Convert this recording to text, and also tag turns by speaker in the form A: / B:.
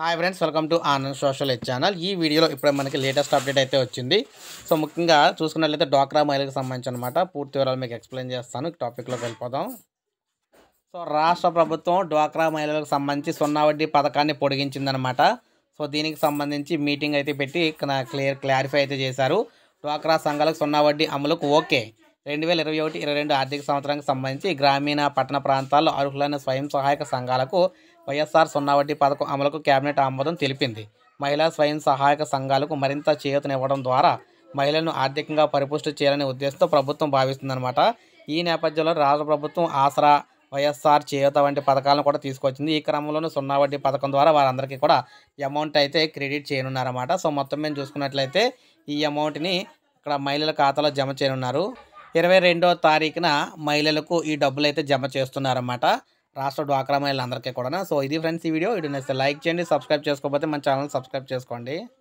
A: hi friends welcome to Anand social ed channel ఈ వీడియోలో ఇప్పుడే మనకి లేటెస్ట్ అప్డేట్ అయితే వచ్చింది సో ముఖ్యంగా చూసుకున్నట్లయితే డ్వాక్రా మహిళలకు సంబంధించి అనమాట పూర్తి వివరాలు మీకు ఎక్స్ప్లెయిన్ చేస్తాను టాపిక్లోకి వెళ్ళిపోదాం సో రాష్ట్ర ప్రభుత్వం డ్వాక్రా మహిళలకు సంబంధించి సున్నా వడ్డీ పథకాన్ని పొడిగించిందనమాట సో దీనికి సంబంధించి మీటింగ్ అయితే పెట్టి ఇక్కడ క్లియర్ క్లారిఫై అయితే చేశారు డ్వాక్రా సంఘాలకు సున్నా వడ్డీ అమలుకు ఓకే రెండు వేల ఇరవై ఒకటి ఇరవై రెండు ఆర్థిక సంవత్సరానికి సంబంధించి గ్రామీణ పట్టణ ప్రాంతాల్లో అర్హులైన స్వయం సహాయక సంఘాలకు వైఎస్ఆర్ సున్నా వడ్డీ పథకం అమలుకు కేబినెట్ ఆమోదం తెలిపింది మహిళా స్వయం సహాయక సంఘాలకు మరింత చేయూతనివ్వడం ద్వారా మహిళలను ఆర్థికంగా పరిపుష్టి చేయాలనే ఉద్దేశంతో ప్రభుత్వం భావిస్తుందన్నమాట ఈ నేపథ్యంలో రాష్ట్ర ప్రభుత్వం ఆసరా వైఎస్ఆర్ చేయూత వంటి పథకాలను కూడా తీసుకొచ్చింది ఈ క్రమంలోనే సున్నా వడ్డీ పథకం ద్వారా వారందరికీ కూడా అమౌంట్ అయితే క్రెడిట్ చేయనున్నారన్నమాట సో మొత్తం మేము చూసుకున్నట్లయితే ఈ అమౌంట్ని ఇక్కడ మహిళల ఖాతాలో జమ చేయనున్నారు ఇరవై రెండో తారీఖున మహిళలకు ఈ డబ్బులు అయితే జమ చేస్తున్నారన్నమాట రాష్ట్ర డ్వాక్రా మహిళలందరికీ కూడా సో ఇది ఫ్రెండ్స్ ఈ వీడియో ఇది నచ్చితే లైక్ చేయండి సబ్స్క్రైబ్ చేసుకోకపోతే మన ఛానల్ సబ్స్క్రైబ్ చేసుకోండి